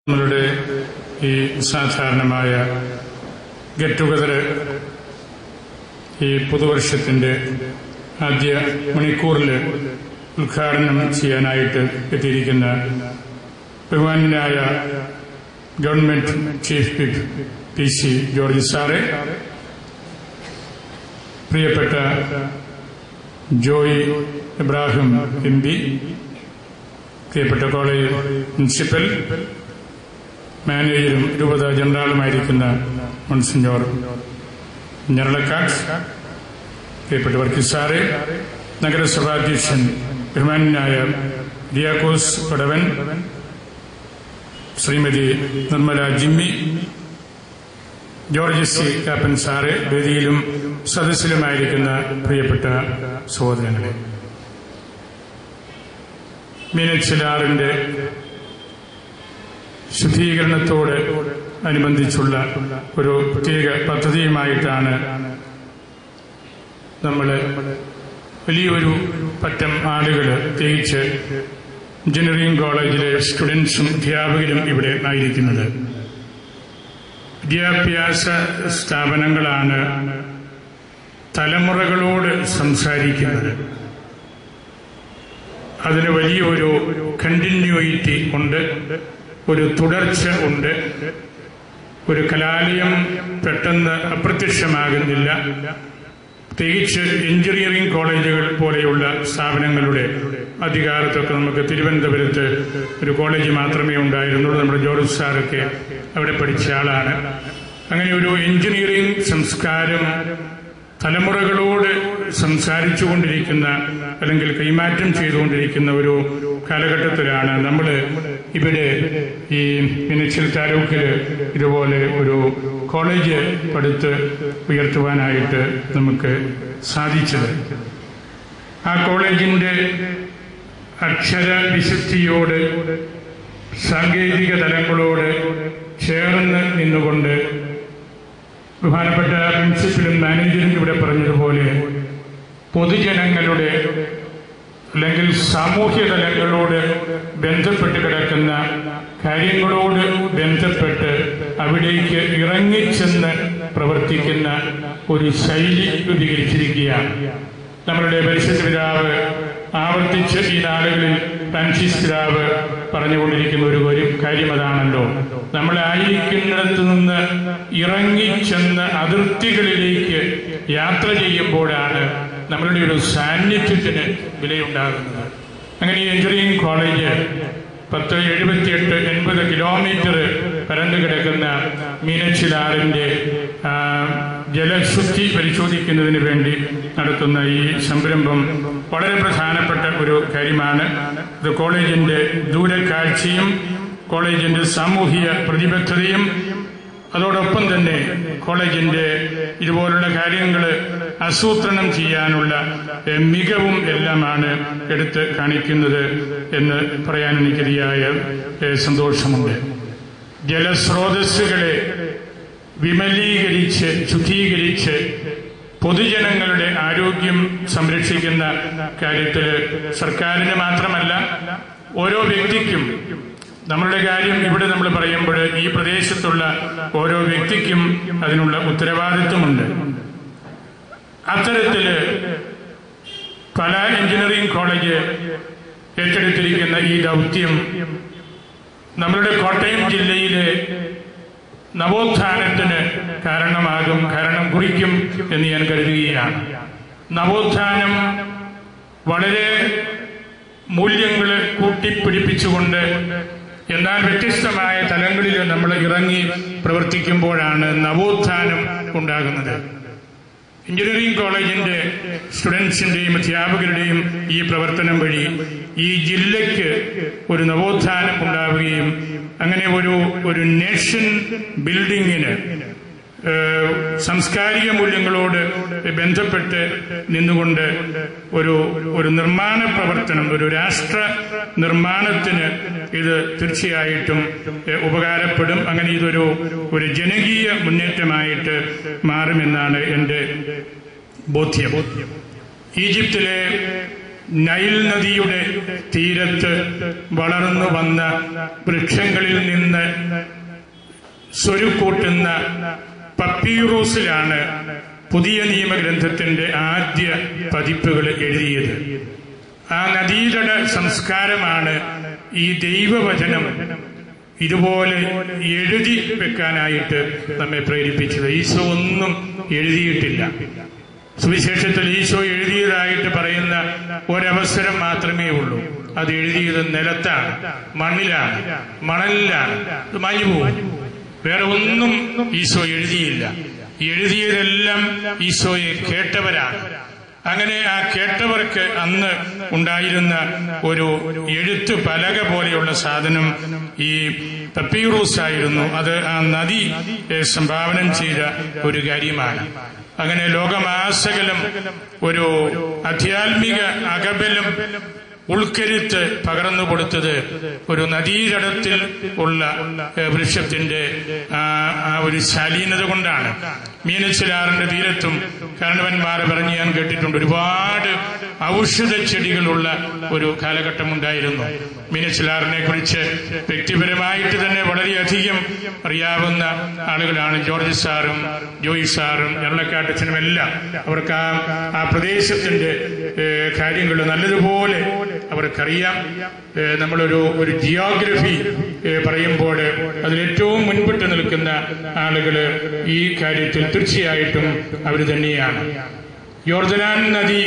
നമ്മളുടെ ഈ സാധാരണമായ ഗെറ്റ് ടുഗദർ ഈ പുതുവർഷത്തിന്റെ ആദ്യ മണിക്കൂറിൽ ഉദ്ഘാടനം ചെയ്യാനായിട്ട് എത്തിയിരിക്കുന്ന ബഹുമാനായ government chief whip P C George സാറെ പ്രിയപ്പെട്ട ജോയ് ഇബ്രാഹിം എം പി പ്രിയപ്പെട്ട കോളേജ് പ്രിൻസിപ്പൽ മാനേജരും രൂപത ജനറാളുമായിരിക്കുന്ന മോൺസിഞ്ഞോർ ഞരളക്കാട് പ്രിയപ്പെട്ട വർഗീസ് സാറെ നഗരസഭാധ്യക്ഷൻ ബഹുമാനായ ഡിയാക്കോസ് Padavan Shrimati Nirmala Jimmy George C Kappan സാറെ വേദിയിലും സദസ്സിലുമായിരിക്കുന്ന പ്രിയപ്പെട്ട സഹോദരങ്ങളെ മീനച്ചിലാറിന്റെ ശുദ്ധീകരണത്തോട് അനുബന്ധിച്ചുള്ള ഒരു പ്രത്യേക പദ്ധതിയുമായിട്ടാണ് നമ്മൾ വലിയൊരു പറ്റം ആളുകൾ പ്രത്യേകിച്ച് എഞ്ചിനീയറിംഗ് കോളേജിലെ സ്റ്റുഡൻസും അധ്യാപകരും ഇവിടെ ആയിരിക്കുന്നത് വിദ്യാഭ്യാസ സ്ഥാപനങ്ങളാണ് തലമുറകളോട് സംസാരിക്കുന്നത് അതിന് വലിയൊരു കണ്ടിന്യൂയിറ്റി ഉണ്ട് ഒരു തുടർച്ച ഉണ്ട് ഒരു കലാലയം പെട്ടെന്ന് അപ്രത്യക്ഷമാകുന്നില്ല പ്രത്യേകിച്ച് എഞ്ചിനീയറിംഗ് കോളേജുകൾ പോലെയുള്ള സ്ഥാപനങ്ങളുടെ അധികാരത്തൊക്കെ നമുക്ക് തിരുവനന്തപുരത്ത് ഒരു കോളേജ് മാത്രമേ ഉണ്ടായിരുന്നുള്ളൂ നമ്മുടെ ജോർജ് സാറൊക്കെ അവിടെ പഠിച്ച ആളാണ് അങ്ങനെ ഒരു എഞ്ചിനീയറിംഗ് സംസ്കാരം തലമുറകളോട് സംസാരിച്ചുകൊണ്ടിരിക്കുന്ന അല്ലെങ്കിൽ കൈമാറ്റം ചെയ്തുകൊണ്ടിരിക്കുന്ന ഒരു കാലഘട്ടത്തിലാണ് നമ്മൾ ഇവിടെ ഈ മിനച്ചിൽ താലൂക്കിൽ ഇതുപോലെ ഒരു കോളേജ് പടുത്ത് ഉയർത്തുവാനായിട്ട് നമുക്ക് സാധിച്ചത് ആ കോളേജിന്റെ അക്ഷര വിശുദ്ധിയോട് സാങ്കേതിക തലങ്ങളോട് ചേർന്ന് നിന്നുകൊണ്ട് ബഹുമാനപ്പെട്ട പ്രിൻസിപ്പലും മാനേജരും ഇവിടെ പറഞ്ഞതുപോലെ പൊതുജനങ്ങളുടെ അല്ലെങ്കിൽ സാമൂഹ്യ തലങ്ങളോട് ബന്ധപ്പെട്ട് കിടക്കുന്ന കാര്യങ്ങളോട് ബന്ധപ്പെട്ട് അവിടേക്ക് ഇറങ്ങിച്ചെന്ന് പ്രവർത്തിക്കുന്ന ഒരു ശൈലി രൂപീകരിച്ചിരിക്കുകയാണ് നമ്മളുടെ പരിശുദ്ധ പിതാവ് ആവർത്തിച്ച് ഈ നാളുകളിൽ ഫ്രാൻസിസ് പിതാവ് പറഞ്ഞുകൊണ്ടിരിക്കുന്ന ഒരു ഒരു കാര്യം അതാണല്ലോ നമ്മളായിരിക്കുന്നിടത്ത് നിന്ന് ഇറങ്ങിച്ചെന്ന് അതിർത്തികളിലേക്ക് യാത്ര ചെയ്യുമ്പോഴാണ് നമ്മളുടെ ഒരു സാന്നിധ്യത്തിന് വിലയുണ്ടാകുന്നത് അങ്ങനെ ഈ എഞ്ചിനീയറിംഗ് കോളേജ് പത്ത് എഴുപത്തിയെട്ട് എൺപത് കിലോമീറ്റർ പരന്നു കിടക്കുന്ന മീനച്ചിലാറിന്റെ ജലശുദ്ധി പരിശോധിക്കുന്നതിന് വേണ്ടി നടത്തുന്ന ഈ സംരംഭം വളരെ പ്രധാനപ്പെട്ട ഒരു കാര്യമാണ് ഇത് കോളേജിന്റെ ദൂരക്കാഴ്ചയും കോളേജിന്റെ സാമൂഹിക പ്രതിബദ്ധതയും അതോടൊപ്പം തന്നെ കോളേജിന്റെ ഇതുപോലുള്ള കാര്യങ്ങൾ ആസൂത്രണം ചെയ്യാനുള്ള മികവും എല്ലാമാണ് എടുത്ത് കാണിക്കുന്നത് എന്ന് പറയാൻ എനിക്കതിയായ സന്തോഷമുണ്ട് ജലസ്രോതസ്സുകളെ വിമലീകരിച്ച് ശുദ്ധീകരിച്ച് പൊതുജനങ്ങളുടെ ആരോഗ്യം സംരക്ഷിക്കുന്ന കാര്യത്തിൽ സർക്കാരിന് മാത്രമല്ല ഓരോ വ്യക്തിക്കും നമ്മളുടെ കാര്യം ഇവിടെ നമ്മൾ പറയുമ്പോൾ ഈ പ്രദേശത്തുള്ള ഓരോ വ്യക്തിക്കും അതിനുള്ള ഉത്തരവാദിത്വമുണ്ട് അത്തരത്തില് പല എഞ്ചിനീയറിംഗ് കോളേജ് ഏറ്റെടുത്തിരിക്കുന്ന ഈ ദൗത്യം നമ്മളുടെ കോട്ടയം ജില്ലയിലെ നവോത്ഥാനത്തിന് കാരണമാകും കാരണം കുറിക്കും എന്ന് ഞാൻ കരുതുകയാണ് നവോത്ഥാനം വളരെ മൂല്യങ്ങൾ കൂട്ടിപ്പിടിപ്പിച്ചുകൊണ്ട് എന്നാൽ വ്യത്യസ്തമായ തലങ്ങളിൽ നമ്മൾ ഇറങ്ങി പ്രവർത്തിക്കുമ്പോഴാണ് നവോത്ഥാനം ഉണ്ടാകുന്നത് എഞ്ചിനീയറിംഗ് കോളേജിന്റെ സ്റ്റുഡൻസിന്റെയും അധ്യാപകരുടെയും ഈ പ്രവർത്തനം വഴി ഈ ജില്ലയ്ക്ക് ഒരു നവോത്ഥാനം ഉണ്ടാവുകയും അങ്ങനെ ഒരു ഒരു നേഷൻ ബിൽഡിങ്ങിന് സാംസ്കാരിക മൂല്യങ്ങളോട് ബന്ധപ്പെട്ട് നിന്നുകൊണ്ട് ഒരു ഒരു നിർമ്മാണ പ്രവർത്തനം ഒരു രാഷ്ട്ര നിർമ്മാണത്തിന് ഇത് തീർച്ചയായിട്ടും ഉപകാരപ്പെടും അങ്ങനെ ഇതൊരു ഒരു ജനകീയ മുന്നേറ്റമായിട്ട് മാറുമെന്നാണ് എൻ്റെ ബോധ്യം ഈജിപ്തിലെ നൈൽ നദിയുടെ തീരത്ത് വളർന്നു വന്ന വൃക്ഷങ്ങളിൽ നിന്ന് സ്വരുക്കൂട്ടുന്ന പപ്പീറോസിലാണ് പുതിയ നിയമഗ്രന്ഥത്തിന്റെ ആദ്യ പതിപ്പുകൾ എഴുതിയത് ആ നദീതട സംസ്കാരമാണ് ഈ ദൈവവചനം ഇതുപോലെ എഴുതി വെക്കാനായിട്ട് നമ്മെ പ്രേരിപ്പിച്ചത് ഈശോ ഒന്നും എഴുതിയിട്ടില്ല സുവിശേഷത്തിൽ ഈശോ എഴുതിയതായിട്ട് പറയുന്ന ഒരവസരം മാത്രമേ ഉള്ളൂ അത് എഴുതിയത് നിലത്താണ് മണ്ണിലാണ് മണലിലാണ് ഇത് മാഞ്ഞു പോകും വേറെ ഒന്നും ഈശോ എഴുതിയില്ല എഴുതിയതെല്ലാം ഈശോയെ കേട്ടവരാണ് അങ്ങനെ ആ കേട്ടവർക്ക് അന്ന് ഉണ്ടായിരുന്ന ഒരു എഴുത്ത് പലക പോലെയുള്ള സാധനം ഈ പപ്പീറൂസ് ആയിരുന്നു അത് ആ നദി ഏ, സംഭാവനം ചെയ്ത ഒരു കാര്യമാണ് അങ്ങനെ ലോകമാസകലം ഒരു ആധ്യാത്മിക അകബലം ഉൾക്കരുത്ത് പകർന്നു കൊടുത്തത് ഒരു നദീതടത്തിൽ ഉള്ള ഏ, വൃക്ഷത്തിന്റെ ആ ആ ഒരു ശാലീനത കൊണ്ടാണ് മീനച്ചിലാറിന്റെ തീരത്തും കാരണവന്മാരെ പറഞ്ഞ് ഞാൻ കേട്ടിട്ടുണ്ട് ഒരുപാട് ഔഷധ ചെടികളുള്ള ഒരു കാലഘട്ടം ഉണ്ടായിരുന്നു മീനച്ചിലാറിനെ കുറിച്ച് വ്യക്തിപരമായിട്ട് തന്നെ വളരെയധികം അറിയാവുന്ന ആളുകളാണ് ജോർജ് സാറും ജോയി സാറും എറളക്കാട്ടച്ചനും എല്ലാം അവർക്ക് ആ ആ പ്രദേശത്തിന്റെ കാര്യങ്ങൾ നല്ലതുപോലെ അവർക്കറിയാം ഏ, നമ്മളൊരു ഒരു ജിയോഗ്രഫി ഏ, പറയുമ്പോൾ അതിലേറ്റവും മുൻപിട്ട് നിൽക്കുന്ന ആളുകള് ഈ കാര്യത്തിൽ തീർച്ചയായിട്ടും അവർ തന്നെയാണ് യോർദനാൻ നദി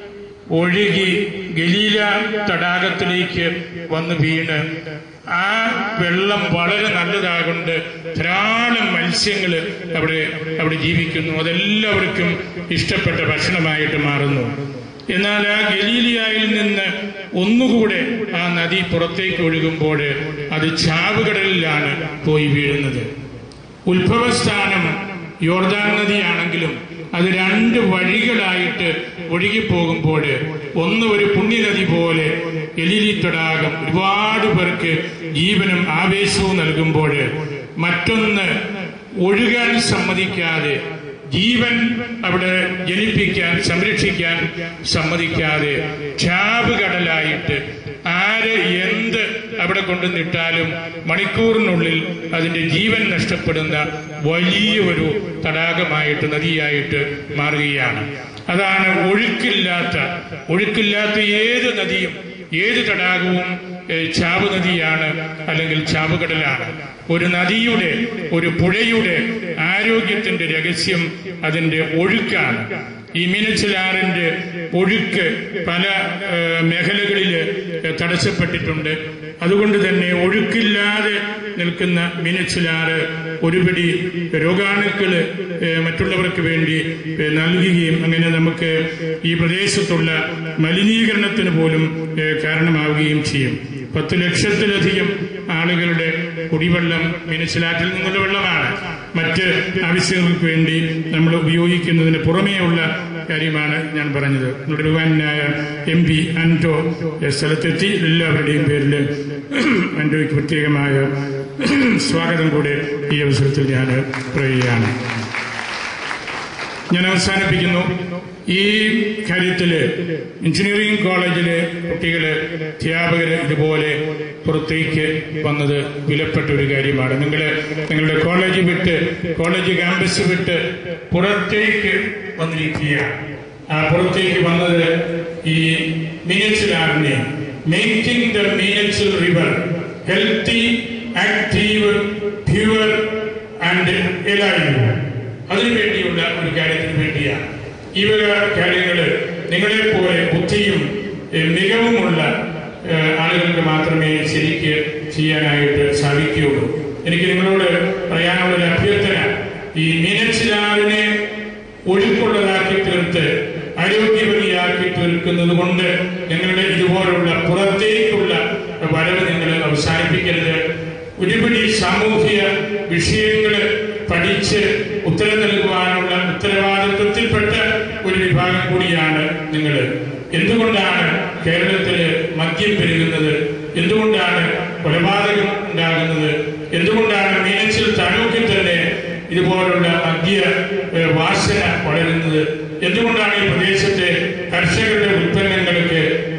ഒഴുകി ഗലീല തടാകത്തിലേക്ക് വന്ന് വീണ് ആ വെള്ളം വളരെ നല്ലതാകൊണ്ട് ധാരാളം മത്സ്യങ്ങൾ അവിടെ അവിടെ ജീവിക്കുന്നു അതെല്ലാവർക്കും ഇഷ്ടപ്പെട്ട ഭക്ഷണമായിട്ട് മാറുന്നു എന്നാൽ ആ ഗലീലിയായിൽ നിന്ന് ഒന്നുകൂടെ ആ നദി പുറത്തേക്ക് ഒഴുകുമ്പോൾ അത് ചാവുകടലിലാണ് പോയി വീഴുന്നത് ഉത്ഭവസ്ഥാനം യോർദാൻ നദിയാണെങ്കിലും അത് രണ്ട് വഴികളായിട്ട് ഒഴുകിപ്പോകുമ്പോൾ ഒന്ന് ഒരു പുണ്യനദി പോലെ എലിലി തടാകം ഒരുപാട് പേർക്ക് ജീവനും ആവേശവും നൽകുമ്പോൾ മറ്റൊന്ന് ഒഴുകാൻ സമ്മതിക്കാതെ ജീവൻ അവിടെ ജനിപ്പിക്കാൻ സംരക്ഷിക്കാൻ സമ്മതിക്കാതെ ചാവുകടലായിട്ട് ആര് എന്ത് അവിടെ കൊണ്ടുവന്നിട്ടാലും മണിക്കൂറിനുള്ളിൽ അതിന്റെ ജീവൻ നഷ്ടപ്പെടുന്ന വലിയ ഒരു തടാകമായിട്ട് നദിയായിട്ട് മാറുകയാണ് അതാണ് ഒഴുക്കില്ലാത്ത ഒഴുക്കില്ലാത്ത ഏത് നദിയും ഏത് തടാകവും ഏഹ്, ചാവ് നദിയാണ് അല്ലെങ്കിൽ ചാവുകടലാണ് ഒരു നദിയുടെ ഒരു പുഴയുടെ ആരോഗ്യത്തിന്റെ രഹസ്യം അതിന്റെ ഒഴുക്കാണ് ഈ മീനച്ചിലാറിന്റെ ഒഴുക്ക് പല ഏഹ്, മേഖലകളില് തടസ്സപ്പെട്ടിട്ടുണ്ട് അതുകൊണ്ട് തന്നെ ഒഴുക്കില്ലാതെ നിൽക്കുന്ന മീനച്ചിലാറ് ഒരുപിടി രോഗാണുക്കള് ഏഹ്, മറ്റുള്ളവർക്ക് വേണ്ടി ഏഹ്, നൽകുകയും അങ്ങനെ നമുക്ക് ഈ പ്രദേശത്തുള്ള മലിനീകരണത്തിന് പോലും ഏഹ്, കാരണമാവുകയും ചെയ്യും പത്ത് ലക്ഷത്തിലധികം ആളുകളുടെ കുടിവെള്ളം മീനച്ചിലാറ്റിൽ നിന്നുള്ള വെള്ളമാണ് മറ്റ് ആവശ്യങ്ങൾക്ക് വേണ്ടി നമ്മൾ ഉപയോഗിക്കുന്നതിന് പുറമേയുള്ള കാര്യമാണ് ഞാൻ പറഞ്ഞത് നമ്മുടെ ബഹുമാനായ എം പി ആന്റോ സ്ഥലത്തെത്തി എല്ലാവരുടെയും പേരിൽ ആന്റോയ്ക്ക് പ്രത്യേകമായ സ്വാഗതം കൂടെ ഈ അവസരത്തിൽ ഞാൻ പറയുകയാണ് ഞാൻ അവസാനിപ്പിക്കുന്നു ഈ കാര്യത്തില് എഞ്ചിനീയറിംഗ് കോളേജിലെ കുട്ടികള് അധ്യാപകര് ഇതുപോലെ പുറത്തേക്ക് വന്നത് വിലപ്പെട്ട ഒരു കാര്യമാണ് നിങ്ങൾ നിങ്ങളുടെ കോളേജ് വിട്ട് കോളേജ് ക്യാമ്പസ് വിട്ട് പുറത്തേക്ക് വന്നിരിക്കുകയാണ് ആ പുറത്തേക്ക് വന്നത് ഈ മീനച്ചിലാറിനെ making the Meenachil river healthy active pure and alive അതിനുവേണ്ടിയുള്ള ഒരു കാര്യത്തിന് വേണ്ടിയാണ് ഈ വക കാര്യങ്ങള് നിങ്ങളെ പോലെ ബുദ്ധിയും ഏഹ്, മികവുമുള്ള ഏഹ്, ആളുകൾക്ക് മാത്രമേ ശരിക്ക് ചെയ്യാനായിട്ട് സാധിക്കുകയുള്ളൂ എനിക്ക് നിങ്ങളോട് പറയാനുള്ള ഒരു അഭ്യർത്ഥന ഈ മീനച്ചിലാറിനെ ഒഴുക്കുള്ളതാക്കി തീർത്ത് ആരോഗ്യവതിയാക്കി തീർക്കുന്നത് കൊണ്ട് നിങ്ങളുടെ ഇതുപോലുള്ള പുറത്തേക്കുള്ള വരവ് നിങ്ങൾ അവസാനിപ്പിക്കരുത് ഒരുപിടി സാമൂഹിക വിഷയങ്ങൾ പഠിച്ച് ഉത്തരം നൽകുവാനുള്ള ഉത്തരവാദിത്വത്തിൽപ്പെട്ട ഒരു വിഭാഗം കൂടിയാണ് നിങ്ങൾ എന്തുകൊണ്ടാണ് കേരളത്തില് മദ്യം പെരുകുന്നത് എന്തുകൊണ്ടാണ് കൊലപാതകം ഉണ്ടാകുന്നത് എന്തുകൊണ്ടാണ് മീനച്ചിൽ താലൂക്കിൽ തന്നെ ഇതുപോലുള്ള മദ്യ ഏഹ്, വാസന വളരുന്നത് എന്തുകൊണ്ടാണ് ഈ പ്രദേശത്തെ കർഷകരുടെ ഉൽപ്പന്നങ്ങൾക്ക്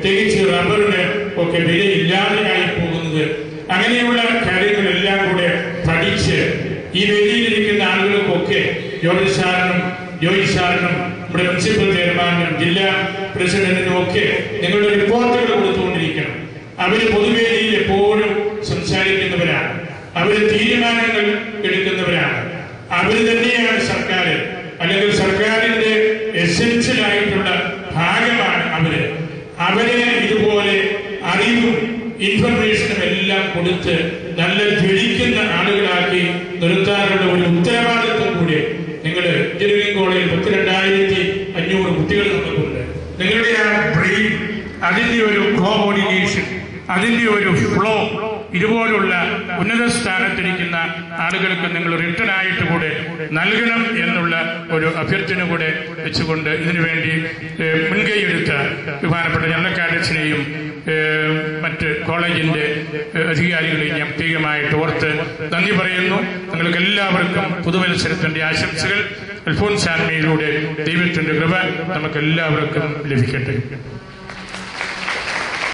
സംബന്ധിച്ച് ഈ വേദിയിലിരിക്കുന്ന ആളുകൾക്കൊക്കെ ജോർജ് സാറിനും ജോയി സാറിനും നമ്മുടെ പ്രിൻസിപ്പൽ ചെയർമാനും ജില്ലാ പ്രസിഡന്റിനും ഒക്കെ നിങ്ങളുടെ റിപ്പോർട്ടുകൾ കൊടുത്തുകൊണ്ടിരിക്കണം അവര് പൊതുവേദിയിൽ എപ്പോഴും സംസാരിക്കുന്നവരാണ് അവര് തീരുമാനങ്ങൾ എടുക്കുന്നവരാണ് അവര് തന്നെയാണ് സർക്കാർ അല്ലെങ്കിൽ സർക്കാരിന്റെ എസെൻഷ്യൽ ആയിട്ടുള്ള ഭാഗമാണ് അവര് അവരെ ഇതുപോലെ അറിവും ഇൻഫർമേഷനും എല്ലാം കൊടുത്ത് നല്ല ജ്വലിക്കുന്ന ആളുകളാക്കി നിർത്താനുള്ള ഒരു ഉത്തരവാദിത്വം കൂടി നിങ്ങൾ എഞ്ചിനീയറിംഗ് കോളേജിൽ പത്തിരണ്ടായിരത്തി അഞ്ഞൂറ് കുട്ടികൾ നമുക്കുണ്ട് നിങ്ങളുടെ ആ ബ്രെയിൻ അതിന്റെ ഒരു കോഓർഡിനേഷൻ അതിന്റെ ഒരു ഫ്ലോ ഇതുപോലുള്ള ഉന്നത സ്ഥാനത്തിരിക്കുന്ന ആളുകൾക്ക് നിങ്ങൾ റിട്ടേൺ ആയിട്ട് കൂടെ നൽകണം എന്നുള്ള ഒരു അഭ്യർത്ഥന കൂടെ വെച്ചുകൊണ്ട് ഇതിനുവേണ്ടി ഏഹ്, മുൻകൈയെടുത്ത ബഹുമാനപ്പെട്ട ജനറൽക്കാരൻസിനെയും മറ്റ് കോളേജിന്റെ ഏഹ്, അധികാരികളെയും ഞാൻ പ്രത്യേകമായിട്ട് ഓർത്ത് നന്ദി പറയുന്നു നിങ്ങൾക്ക് എല്ലാവർക്കും പുതുവത്സരത്തിന്റെ ആശംസകൾ അൽഫോൻസ് ആത്മയിലൂടെ ദൈവത്തിന്റെ കൃപ നമുക്ക് എല്ലാവർക്കും ലഭിക്കട്ടെ